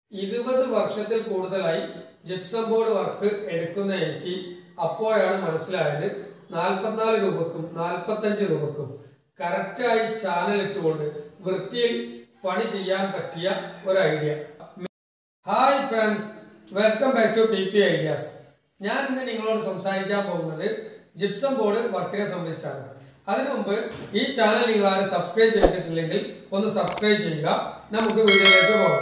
ഇരുപത് വർഷത്തിൽ കൂടുതലായി ജിപ്സം ബോർഡ് വർക്ക് എടുക്കുന്ന എനിക്ക് അപ്പോഴാണ് മനസ്സിലായത് നാൽപ്പത്തിനാല് രൂപക്കും നാൽപ്പത്തഞ്ച് രൂപക്കും കറക്റ്റായി ചാനൽ ഇട്ടുകൊണ്ട് വൃത്തിയിൽ പണി ചെയ്യാൻ പറ്റിയ ഒരു idea hi friends welcome back to P P ideas ഞാൻ ഇന്ന് നിങ്ങളോട് സംസാരിക്കാൻ പോകുന്നത് ജിപ്സം ബോർഡ് വർക്കിനെ സംബന്ധിച്ചാണ് അതിനു മുമ്പ് ഈ ചാനൽ നിങ്ങൾ ആരും സബ്സ്ക്രൈബ് ചെയ്തിട്ടില്ലെങ്കിൽ ഒന്ന് സബ്സ്ക്രൈബ് ചെയ്യുക നമുക്ക് വീഡിയോയിലേക്ക് പോകാം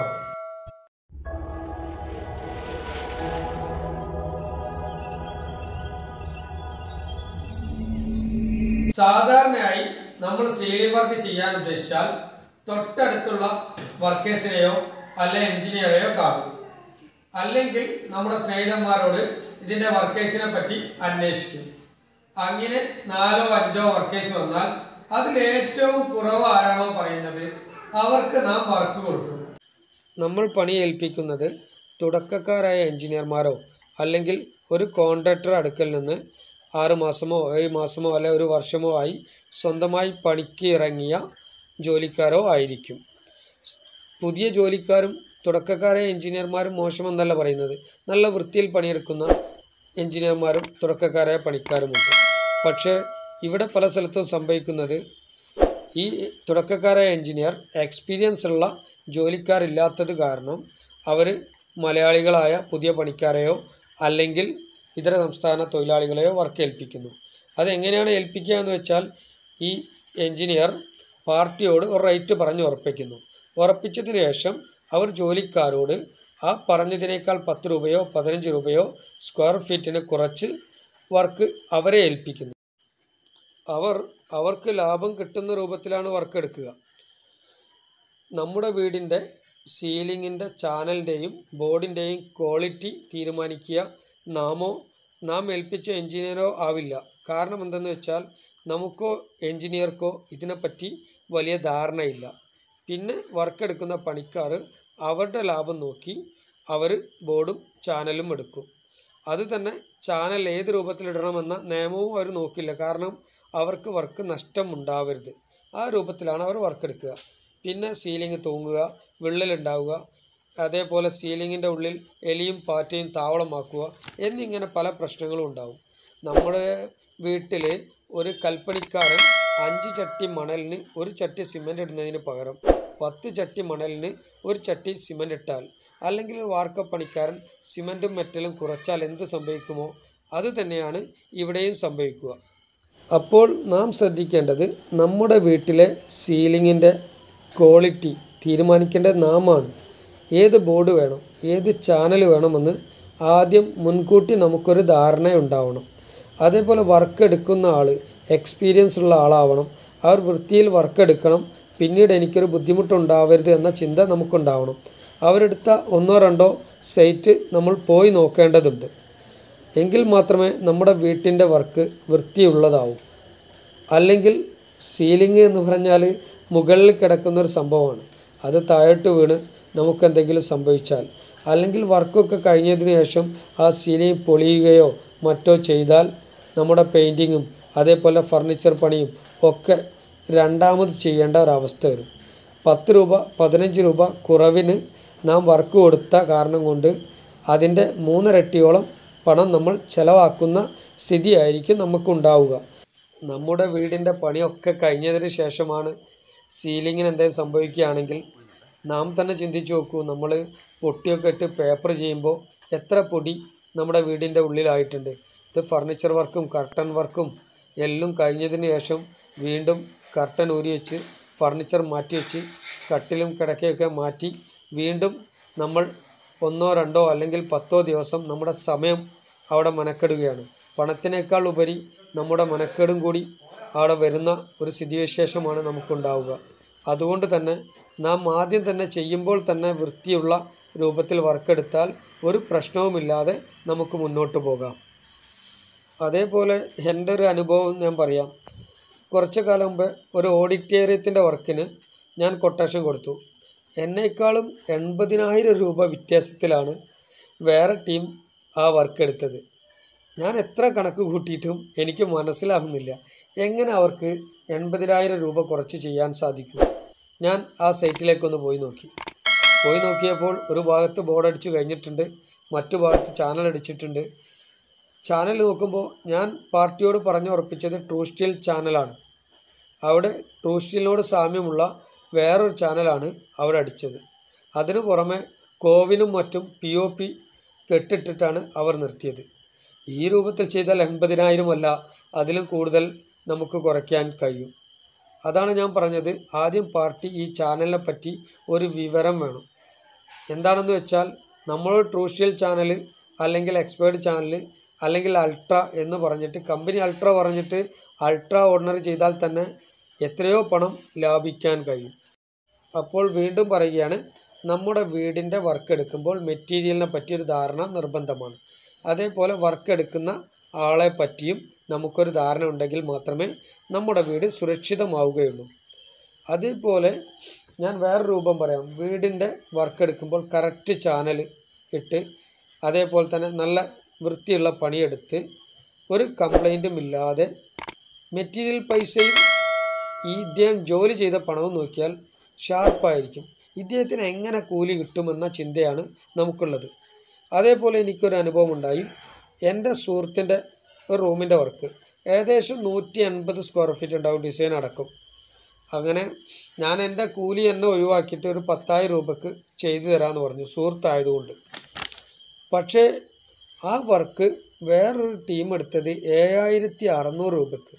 സാധാരണയായി നമ്മൾ സീലിംഗ് വർക്ക് ചെയ്യാൻ ഉദ്ദേശിച്ചാൽ തൊട്ടടുത്തുള്ള വർക്കേഴ്സിനെയോ അല്ലെ എഞ്ചിനീയറെയോ കാണും അല്ലെങ്കിൽ നമ്മുടെ സ്നേഹിതന്മാരോട് ഇതിന്റെ വർക്കേഴ്സിനെ പറ്റി അന്വേഷിക്കും അങ്ങനെ നാലോ അഞ്ചോ വർക്കേഴ്സ് വന്നാൽ അതിൽ ഏറ്റവും കുറവ് ആരാണോ പറയുന്നത് അവർക്ക് നാം വർക്ക് കൊടുക്കും നമ്മൾ പണി ഏൽപ്പിക്കുന്നത് തുടക്കക്കാരായ എഞ്ചിനീയർമാരോ അല്ലെങ്കിൽ ഒരു കോൺട്രാക്ടർ അടുക്കൽ നിന്ന് ആറ് മാസമോ ഏഴ് മാസമോ അല്ലെ ഒരു വർഷമോ ആയി സ്വന്തമായി പണിക്ക് ഇറങ്ങിയ ജോലിക്കാരോ ആയിരിക്കും പുതിയ ജോലിക്കാരും തുടക്കക്കാരായ എഞ്ചിനീയർമാരും മോശമെന്നല്ല പറയുന്നത് നല്ല വൃത്തിയിൽ പണിയെടുക്കുന്ന എഞ്ചിനീയർമാരും തുടക്കക്കാരായ പണിക്കാരുമുണ്ട് പക്ഷേ ഇവിടെ പല സ്ഥലത്തും സംഭവിക്കുന്നത് ഈ തുടക്കക്കാരായ എഞ്ചിനീയർ എക്സ്പീരിയൻസ് ഉള്ള ജോലിക്കാരില്ലാത്തത് കാരണം അവർ മലയാളികളായ പുതിയ പണിക്കാരെയോ അല്ലെങ്കിൽ ഇതര സംസ്ഥാന തൊഴിലാളികളെയോ വർക്ക് ഏൽപ്പിക്കുന്നു അതെങ്ങനെയാണ് ഏൽപ്പിക്കുക എന്ന് വെച്ചാൽ ഈ എഞ്ചിനീയർ പാർട്ടിയോട് ഒരു റേറ്റ് പറഞ്ഞ് ഉറപ്പിക്കുന്നു ഉറപ്പിച്ചതിന് ശേഷം അവർ ജോലിക്കാരോട് ആ പറഞ്ഞതിനേക്കാൾ പത്ത് രൂപയോ പതിനഞ്ച് രൂപയോ സ്ക്വയർ ഫീറ്റിന് കുറച്ച് വർക്ക് അവരെ ഏൽപ്പിക്കുന്നു അവർ അവർക്ക് ലാഭം കിട്ടുന്ന രൂപത്തിലാണ് വർക്ക് എടുക്കുക നമ്മുടെ വീടിൻ്റെ സീലിങ്ങിൻ്റെ ചാനലിൻ്റെയും ബോർഡിൻ്റെയും ക്വാളിറ്റി തീരുമാനിക്കുക നാമോ നാം ഏൽപ്പിച്ച എഞ്ചിനീയറോ ആവില്ല കാരണം എന്തെന്ന് വെച്ചാൽ നമുക്കോ എഞ്ചിനീയർക്കോ ഇതിനെപ്പറ്റി വലിയ ധാരണയില്ല പിന്നെ വർക്ക് എടുക്കുന്ന പണിക്കാർ അവരുടെ ലാഭം നോക്കി അവർ ബോർഡും ചാനലും എടുക്കും അത് തന്നെ ചാനൽ ഏത് രൂപത്തിലിടണമെന്ന നിയമവും അവർ നോക്കില്ല കാരണം അവർക്ക് വർക്ക് നഷ്ടം ഉണ്ടാവരുത് ആ രൂപത്തിലാണ് അവർ വർക്ക് എടുക്കുക പിന്നെ സീലിംഗ് തൂങ്ങുക വിള്ളലുണ്ടാവുക അതേപോലെ സീലിങ്ങിൻ്റെ ഉള്ളിൽ എലിയും പാറ്റയും താവളമാക്കുക എന്നിങ്ങനെ പല പ്രശ്നങ്ങളും ഉണ്ടാവും നമ്മുടെ വീട്ടിൽ ഒരു കൽപ്പണിക്കാരൻ അഞ്ച് ചട്ടി മണലിന് ഒരു ചട്ടി സിമൻ്റ് ഇടുന്നതിന് പകരം പത്ത് ചട്ടി മണലിന് ഒരു ചട്ടി സിമൻ്റ് ഇട്ടാൽ അല്ലെങ്കിൽ ഒരു വാർക്കപ്പണിക്കാരൻ സിമൻറ്റും മെറ്റലും കുറച്ചാൽ എന്ത് സംഭവിക്കുമോ അത് തന്നെയാണ് ഇവിടെയും സംഭവിക്കുക അപ്പോൾ നാം ശ്രദ്ധിക്കേണ്ടത് നമ്മുടെ വീട്ടിലെ സീലിങ്ങിൻ്റെ ക്വാളിറ്റി തീരുമാനിക്കേണ്ടത് നാമാണ് ഏത് ബോർഡ് വേണം ഏത് ചാനൽ വേണമെന്ന് ആദ്യം മുൻകൂട്ടി നമുക്കൊരു ധാരണ ഉണ്ടാവണം അതേപോലെ വർക്ക് എടുക്കുന്ന ആൾ എക്സ്പീരിയൻസ് ഉള്ള ആളാവണം അവർ വൃത്തിയിൽ വർക്ക് എടുക്കണം പിന്നീട് എനിക്കൊരു ബുദ്ധിമുട്ടുണ്ടാവരുത് എന്ന ചിന്ത നമുക്കുണ്ടാവണം അവരെടുത്ത ഒന്നോ രണ്ടോ സൈറ്റ് നമ്മൾ പോയി നോക്കേണ്ടതുണ്ട് എങ്കിൽ മാത്രമേ നമ്മുടെ വീട്ടിൻ്റെ വർക്ക് വൃത്തിയുള്ളതാവും അല്ലെങ്കിൽ സീലിംഗ് എന്ന് പറഞ്ഞാൽ മുകളിൽ കിടക്കുന്ന ഒരു സംഭവമാണ് അത് താഴോട്ട് വീണ് നമുക്ക് എന്തെങ്കിലും സംഭവിച്ചാൽ അല്ലെങ്കിൽ വർക്കൊക്കെ കഴിഞ്ഞതിന് ശേഷം ആ സീലിംഗ് പൊളിയുകയോ മറ്റോ ചെയ്താൽ നമ്മുടെ പെയിൻറ്റിങ്ങും അതേപോലെ ഫർണിച്ചർ പണിയും ഒക്കെ രണ്ടാമത് ചെയ്യേണ്ട ഒരവസ്ഥ വരും പത്ത് രൂപ പതിനഞ്ച് രൂപ കുറവിന് നാം വർക്ക് കൊടുത്ത കാരണം കൊണ്ട് അതിൻ്റെ മൂന്നിരട്ടിയോളം പണം നമ്മൾ ചിലവാക്കുന്ന സ്ഥിതിയായിരിക്കും നമുക്കുണ്ടാവുക നമ്മുടെ വീടിൻ്റെ പണിയൊക്കെ കഴിഞ്ഞതിന് ശേഷമാണ് സീലിങ്ങിന് എന്തെങ്കിലും സംഭവിക്കുകയാണെങ്കിൽ നാം തന്നെ ചിന്തിച്ച് നോക്കൂ നമ്മൾ പൊട്ടിയൊക്കെ ഇട്ട് പേപ്പർ ചെയ്യുമ്പോൾ എത്ര പൊടി നമ്മുടെ വീടിൻ്റെ ഉള്ളിലായിട്ടുണ്ട് ഇത് ഫർണിച്ചർ വർക്കും കർട്ടൻ വർക്കും എല്ലാം കഴിഞ്ഞതിന് ശേഷം വീണ്ടും കർട്ടൻ ഊരി വെച്ച് ഫർണിച്ചർ മാറ്റി വെച്ച് കട്ടിലും കിടക്കയൊക്കെ മാറ്റി വീണ്ടും നമ്മൾ ഒന്നോ രണ്ടോ അല്ലെങ്കിൽ പത്തോ ദിവസം നമ്മുടെ സമയം അവിടെ മെനക്കെടുകയാണ് പണത്തിനേക്കാൾ ഉപരി നമ്മുടെ മെനക്കേടും കൂടി അവിടെ വരുന്ന ഒരു സ്ഥിതിവിശേഷമാണ് നമുക്കുണ്ടാവുക അതുകൊണ്ട് തന്നെ നാം ആദ്യം തന്നെ ചെയ്യുമ്പോൾ തന്നെ വൃത്തിയുള്ള രൂപത്തിൽ വർക്കെടുത്താൽ ഒരു പ്രശ്നവുമില്ലാതെ നമുക്ക് മുന്നോട്ട് പോകാം അതേപോലെ എൻ്റെ ഒരു അനുഭവം ഞാൻ പറയാം കുറച്ച് കാലം മുമ്പ് ഒരു ഓഡിറ്റോറിയത്തിൻ്റെ വർക്കിന് ഞാൻ കൊട്ടേഷൻ കൊടുത്തു എന്നേക്കാളും എൺപതിനായിരം രൂപ വ്യത്യാസത്തിലാണ് വേറെ ടീം ആ വർക്ക് എടുത്തത് ഞാൻ എത്ര കണക്ക് കൂട്ടിയിട്ടും എനിക്ക് മനസ്സിലാവുന്നില്ല എങ്ങനെ അവർക്ക് എൺപതിനായിരം രൂപ കുറച്ച് ചെയ്യാൻ സാധിക്കും ഞാൻ ആ സൈറ്റിലേക്കൊന്ന് പോയി നോക്കി പോയി നോക്കിയപ്പോൾ ഒരു ഭാഗത്ത് ബോർഡ് അടിച്ച് കഴിഞ്ഞിട്ടുണ്ട് മറ്റു ഭാഗത്ത് ചാനൽ അടിച്ചിട്ടുണ്ട് ചാനൽ നോക്കുമ്പോൾ ഞാൻ പാർട്ടിയോട് പറഞ്ഞു ഉറപ്പിച്ചത് ട്രൂ സ്റ്റീൽ ചാനലാണ് അവിടെ ട്രൂ സ്റ്റീലിനോട് സാമ്യമുള്ള വേറൊരു ചാനലാണ് അവിടെ അടിച്ചത് അതിനു പുറമെ കോവിനും മറ്റും പി ഒ പി കെട്ടിട്ടിട്ടാണ് അവർ നിർത്തിയത് ഈ രൂപത്തിൽ ചെയ്താൽ എൺപതിനായിരം അല്ല അതിലും കൂടുതൽ നമുക്ക് കുറയ്ക്കാൻ കഴിയും അതാണ് ഞാൻ പറഞ്ഞത് ആദ്യം പാർട്ടി ഈ ചാനലിനെ പറ്റി ഒരു വിവരം വേണം എന്താണെന്ന് വെച്ചാൽ നമ്മൾ ട്രൂഷ്യൽ ചാനൽ അല്ലെങ്കിൽ എക്സ്പേർട്ട് ചാനൽ അല്ലെങ്കിൽ അൾട്ര എന്ന് പറഞ്ഞിട്ട് കമ്പനി അൾട്ര പറഞ്ഞിട്ട് അൾട്ര ഓർഡിനറി ചെയ്താൽ തന്നെ എത്രയോ പണം ലാഭിക്കാൻ കഴിയും അപ്പോൾ വീണ്ടും പറയുകയാണ് നമ്മുടെ വീടിൻ്റെ വർക്ക് എടുക്കുമ്പോൾ മെറ്റീരിയലിനെ പറ്റിയൊരു ധാരണ നിർബന്ധമാണ് അതേപോലെ വർക്ക് എടുക്കുന്ന ആളെ പറ്റിയും നമുക്കൊരു ധാരണ ഉണ്ടെങ്കിൽ മാത്രമേ നമ്മുടെ വീട് സുരക്ഷിതമാവുകയുള്ളൂ അതേപോലെ ഞാൻ വേറെ രൂപം പറയാം വീടിൻ്റെ വർക്ക് എടുക്കുമ്പോൾ കറക്റ്റ് ചാനൽ ഇട്ട് അതേപോലെ തന്നെ നല്ല വൃത്തിയുള്ള പണിയെടുത്ത് ഒരു കംപ്ലൈൻറ്റും ഇല്ലാതെ മെറ്റീരിയൽ പൈസയും ഈ ഇദ്ദേഹം ജോലി ചെയ്ത പണവും നോക്കിയാൽ ഷാർപ്പായിരിക്കും ഇദ്ദേഹത്തിന് എങ്ങനെ കൂലി കിട്ടുമെന്ന ചിന്തയാണ് നമുക്കുള്ളത് അതേപോലെ എനിക്കൊരു അനുഭവം ഉണ്ടായി എൻ്റെ സുഹൃത്തിൻ്റെ ഒരു റൂമിൻ്റെ വർക്ക് ഏകദേശം നൂറ്റി എൺപത് സ്ക്വയർ ഫീറ്റ് ഉണ്ടാവും ഡിസൈൻ അടക്കം അങ്ങനെ ഞാൻ എൻ്റെ കൂലി തന്നെ ഒഴിവാക്കിയിട്ട് ഒരു പത്തായിരം രൂപക്ക് ചെയ്തു തരാമെന്ന് പറഞ്ഞു സുഹൃത്തായതുകൊണ്ട് പക്ഷേ ആ വർക്ക് വേറൊരു ടീം എടുത്തത് ഏഴായിരത്തി അറുന്നൂറ് രൂപക്ക്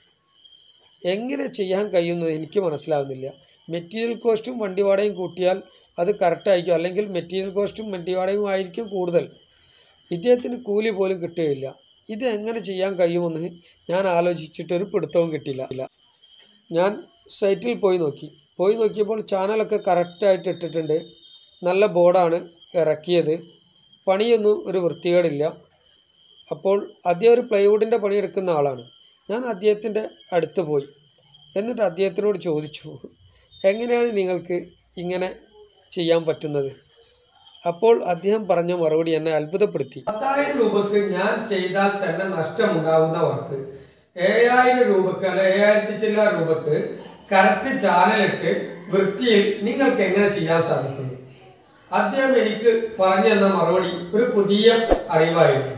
എങ്ങനെ ചെയ്യാൻ കഴിയുന്നത് എനിക്ക് മനസ്സിലാവുന്നില്ല മെറ്റീരിയൽ കോസ്റ്റും വണ്ടി വാടകയും കൂട്ടിയാൽ അത് കറക്റ്റായിരിക്കും അല്ലെങ്കിൽ മെറ്റീരിയൽ കോസ്റ്റും വണ്ടി വാടകയും ആയിരിക്കും കൂടുതൽ ഇദ്ദേഹത്തിന് കൂലി പോലും കിട്ടുകയില്ല ഇത് എങ്ങനെ ചെയ്യാൻ കഴിയുമെന്ന് ഞാൻ ആലോചിച്ചിട്ടൊരു പിടുത്തവും കിട്ടിയില്ല ഞാൻ സൈറ്റിൽ പോയി നോക്കി പോയി നോക്കിയപ്പോൾ ചാനലൊക്കെ കറക്റ്റായിട്ട് ഇട്ടിട്ടുണ്ട് നല്ല ബോർഡാണ് ഇറക്കിയത് പണിയൊന്നും ഒരു വൃത്തികേടില്ല അപ്പോൾ അദ്ദേഹം ഒരു പ്ലൈവുഡിൻ്റെ പണിയെടുക്കുന്ന ആളാണ് ഞാൻ അദ്ദേഹത്തിൻ്റെ അടുത്ത് പോയി എന്നിട്ട് അദ്ദേഹത്തിനോട് ചോദിച്ചു എങ്ങനെയാണ് നിങ്ങൾക്ക് ഇങ്ങനെ ചെയ്യാൻ പറ്റുന്നത് അപ്പോൾ അദ്ദേഹം പറഞ്ഞ മറുപടി എന്നെ അത്ഭുതപ്പെടുത്തി പത്തായിരം രൂപക്ക് ഞാൻ ചെയ്താൽ തന്നെ നഷ്ടമുണ്ടാകുന്ന വർക്ക് ഏഴായിരം രൂപക്ക് അല്ല ഏഴായിരത്തി ചില്ലാർ രൂപക്ക് കറക്റ്റ് ചാനലിട്ട് വൃത്തിയിൽ നിങ്ങൾക്ക് എങ്ങനെ ചെയ്യാൻ സാധിക്കുന്നു അദ്ദേഹം എനിക്ക് പറഞ്ഞു തന്ന മറുപടി ഒരു പുതിയ അറിവായിരുന്നു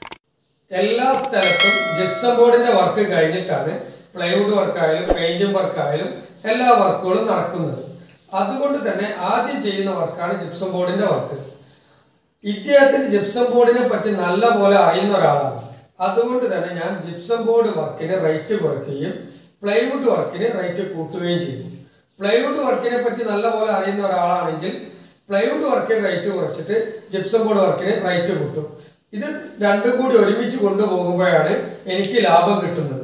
എല്ലാ സ്ഥലത്തും ജിപ്സം ബോർഡിന്റെ വർക്ക് കഴിഞ്ഞിട്ടാണ് പ്ലൈവുഡ് വർക്കായാലും പെയിന്റിംഗ് വർക്കായാലും എല്ലാ വർക്കുകളും നടക്കുന്നത് അതുകൊണ്ട് തന്നെ ആദ്യം ചെയ്യുന്ന വർക്കാണ് ജിപ്സം ബോർഡിന്റെ വർക്ക് ഇദ്ദേഹത്തിന് ജിപ്സം ബോർഡിനെ പറ്റി നല്ല പോലെ അറിയുന്ന ഒരാളാണ് അതുകൊണ്ട് തന്നെ ഞാൻ ജിപ്സം ബോർഡ് വർക്കിന് റേറ്റ് കുറയ്ക്കുകയും പ്ലൈവുഡ് വർക്കിന് റേറ്റ് കൂട്ടുകയും ചെയ്തു പ്ലൈവുഡ് വർക്കിനെ പറ്റി നല്ല പോലെ അറിയുന്ന ഒരാളാണെങ്കിൽ പ്ലൈവുഡ് വർക്കിന് റേറ്റ് കുറച്ചിട്ട് ജിപ്സം ബോർഡ് വർക്കിന് റേറ്റ് കൂട്ടും ഇത് രണ്ടും കൂടി ഒരുമിച്ച് കൊണ്ടുപോകുമ്പോഴാണ് എനിക്ക് ലാഭം കിട്ടുന്നത്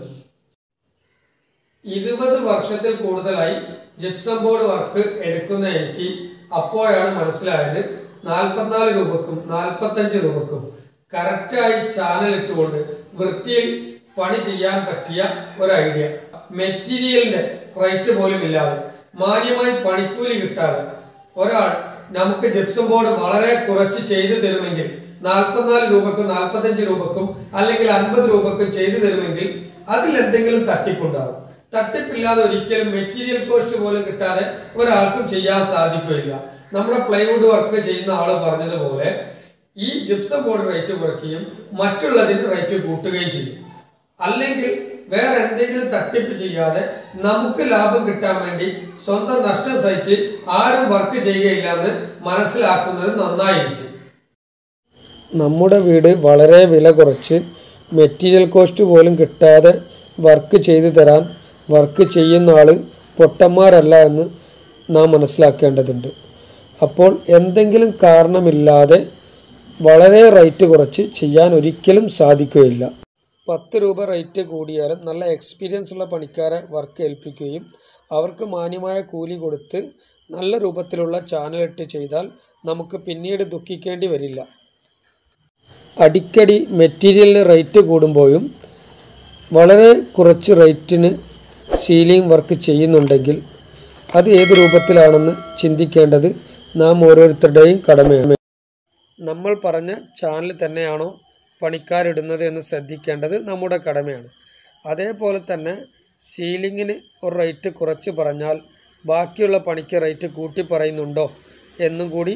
ഇരുപത് വർഷത്തിൽ കൂടുതലായി ജിപ്സം ബോർഡ് വർക്ക് എടുക്കുന്ന എനിക്ക് അപ്പോഴാണ് മനസ്സിലായത് നാൽപ്പത്തിനാല് രൂപക്കും നാൽപ്പത്തഞ്ച് രൂപക്കും കറക്റ്റായി ചാനൽ ഇട്ടുകൊണ്ട് വൃത്തിയിൽ പണി ചെയ്യാൻ പറ്റിയ ഒരു ഐഡിയ മെറ്റീരിയലിന്റെ റേറ്റ് പോലും ഇല്ലാതെ മാന്യമായി പണിക്കൂലി കിട്ടാതെ ഒരാൾ നമുക്ക് ജിപ്സം ബോർഡ് വളരെ കുറച്ച് ചെയ്തു തരുമെങ്കിൽ നാൽപ്പത്തിനാല് രൂപക്കും നാൽപ്പത്തഞ്ച് രൂപക്കും അല്ലെങ്കിൽ അൻപത് രൂപക്കും ചെയ്തു തരുമെങ്കിൽ അതിൽ എന്തെങ്കിലും തട്ടിപ്പുണ്ടാവും തട്ടിപ്പില്ലാതെ ഒരിക്കലും മെറ്റീരിയൽ കോസ്റ്റ് പോലും കിട്ടാതെ ഒരാൾക്കും ചെയ്യാൻ സാധിക്കുകയില്ല നമ്മുടെ പ്ലൈവുഡ് വർക്ക് ചെയ്യുന്ന ആള് പറഞ്ഞതുപോലെ ഈ ജിപ്സം ബോർഡ് റേറ്റ് കുറയ്ക്കുകയും മറ്റുള്ളതിന് റേറ്റ് കൂട്ടുകയും ചെയ്യും അല്ലെങ്കിൽ വേറെ എന്തെങ്കിലും തട്ടിപ്പ് ചെയ്യാതെ നമുക്ക് ലാഭം കിട്ടാൻ വേണ്ടി സ്വന്തം നഷ്ടം സഹിച്ച് ആരും വർക്ക് ചെയ്യുകയില്ല എന്ന് മനസ്സിലാക്കുന്നത് നന്നായിരിക്കും നമ്മുടെ വീട് വളരെ വില കുറച്ച് മെറ്റീരിയൽ കോസ്റ്റ് പോലും കിട്ടാതെ വർക്ക് ചെയ്തു തരാൻ വർക്ക് ചെയ്യുന്ന ആൾ പൊട്ടന്മാരല്ല എന്ന് നാം മനസ്സിലാക്കേണ്ടതുണ്ട് അപ്പോൾ എന്തെങ്കിലും കാരണമില്ലാതെ വളരെ റേറ്റ് കുറച്ച് ചെയ്യാൻ ഒരിക്കലും സാധിക്കുകയില്ല പത്ത് രൂപ റേറ്റ് കൂടിയാലും നല്ല എക്സ്പീരിയൻസ് ഉള്ള പണിക്കാരെ വർക്ക് ഏൽപ്പിക്കുകയും അവർക്ക് മാന്യമായ കൂലി കൊടുത്ത് നല്ല രൂപത്തിലുള്ള ചാനലിട്ട് ചെയ്താൽ നമുക്ക് പിന്നീട് ദുഃഖിക്കേണ്ടി വരില്ല അടിക്കടി മെറ്റീരിയലിന് റേറ്റ് കൂടുമ്പോഴും വളരെ കുറച്ച് റേറ്റിന് സീലിംഗ് വർക്ക് ചെയ്യുന്നുണ്ടെങ്കിൽ അത് ഏത് രൂപത്തിലാണെന്ന് ചിന്തിക്കേണ്ടത് നാം ഓരോരുത്തരുടെയും കടമയാണ് നമ്മൾ പറഞ്ഞ ചാനൽ തന്നെയാണോ പണിക്കാരിടുന്നത് എന്ന് ശ്രദ്ധിക്കേണ്ടത് നമ്മുടെ കടമയാണ് അതേപോലെ തന്നെ സീലിങ്ങിന് ഒരു റേറ്റ് കുറച്ച് പറഞ്ഞാൽ ബാക്കിയുള്ള പണിക്ക് റേറ്റ് കൂട്ടി പറയുന്നുണ്ടോ എന്നും കൂടി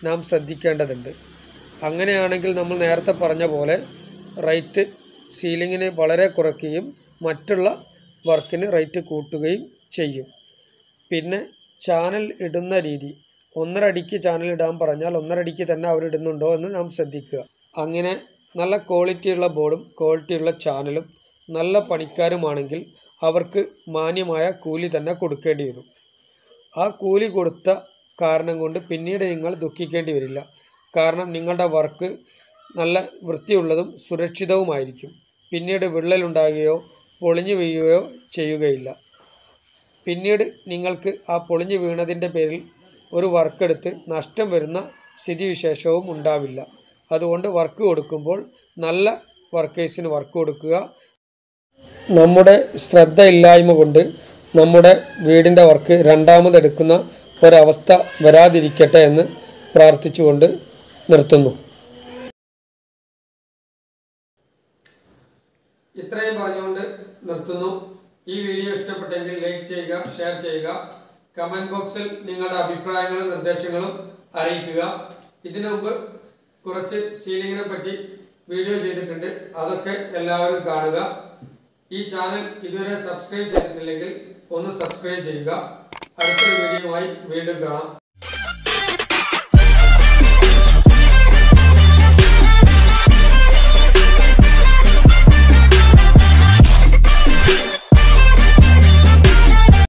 നാം ശ്രദ്ധിക്കേണ്ടതുണ്ട് അങ്ങനെയാണെങ്കിൽ നമ്മൾ നേരത്തെ പറഞ്ഞ പോലെ റേറ്റ് സീലിങ്ങിന് വളരെ കുറയ്ക്കുകയും മറ്റുള്ള വർക്കിന് റേറ്റ് കൂട്ടുകയും ചെയ്യും പിന്നെ ചാനൽ ഇടുന്ന രീതി ഒന്നര അടിക്ക് ചാനൽ ഇടാൻ പറഞ്ഞാൽ ഒന്നര അടിക്ക് തന്നെ അവർ ഇടുന്നുണ്ടോ എന്ന് നാം ശ്രദ്ധിക്കുക അങ്ങനെ നല്ല ക്വാളിറ്റിയുള്ള ബോർഡും ക്വാളിറ്റിയുള്ള ചാനലും നല്ല പണിക്കാരുമാണെങ്കിൽ അവർക്ക് മാന്യമായ കൂലി തന്നെ കൊടുക്കേണ്ടി വരും ആ കൂലി കൊടുത്ത കാരണം കൊണ്ട് പിന്നീട് നിങ്ങൾ ദുഃഖിക്കേണ്ടി വരില്ല കാരണം നിങ്ങളുടെ വർക്ക് നല്ല വൃത്തിയുള്ളതും സുരക്ഷിതവുമായിരിക്കും പിന്നീട് വിള്ളലുണ്ടാകുകയോ പൊളിഞ്ഞു വീഴുകയോ ചെയ്യുകയില്ല പിന്നീട് നിങ്ങൾക്ക് ആ പൊളിഞ്ഞു വീണതിൻ്റെ പേരിൽ ഒരു വർക്കെടുത്ത് നഷ്ടം വരുന്ന സ്ഥിതിവിശേഷവും ഉണ്ടാവില്ല അതുകൊണ്ട് വർക്ക് കൊടുക്കുമ്പോൾ നല്ല വർക്കേഴ്സിന് വർക്ക് കൊടുക്കുക നമ്മുടെ ശ്രദ്ധയില്ലായ്മ കൊണ്ട് നമ്മുടെ വീടിൻ്റെ വർക്ക് രണ്ടാമതെടുക്കുന്ന ഒരവസ്ഥ വരാതിരിക്കട്ടെ എന്ന് പ്രാർത്ഥിച്ചുകൊണ്ട് നിർത്തുന്നു ഇത്രയും പറഞ്ഞുകൊണ്ട് നിർത്തുന്നു ഈ വീഡിയോ ഇഷ്ടപ്പെട്ടെങ്കിൽ ലൈക്ക് ചെയ്യുക ഷെയർ ചെയ്യുക കമൻറ്റ് ബോക്സിൽ നിങ്ങളുടെ അഭിപ്രായങ്ങളും നിർദ്ദേശങ്ങളും അറിയിക്കുക ഇതിനു മുമ്പ് കുറച്ച് സീലിങ്ങിനെ പറ്റി വീഡിയോ ചെയ്തിട്ടുണ്ട് അതൊക്കെ എല്ലാവരും കാണുക ഈ ചാനൽ ഇതുവരെ സബ്സ്ക്രൈബ് ചെയ്തിട്ടില്ലെങ്കിൽ ഒന്ന് സബ്സ്ക്രൈബ് ചെയ്യുക അടുത്തൊരു വീഡിയോയുമായി വീണ്ടും കാണാം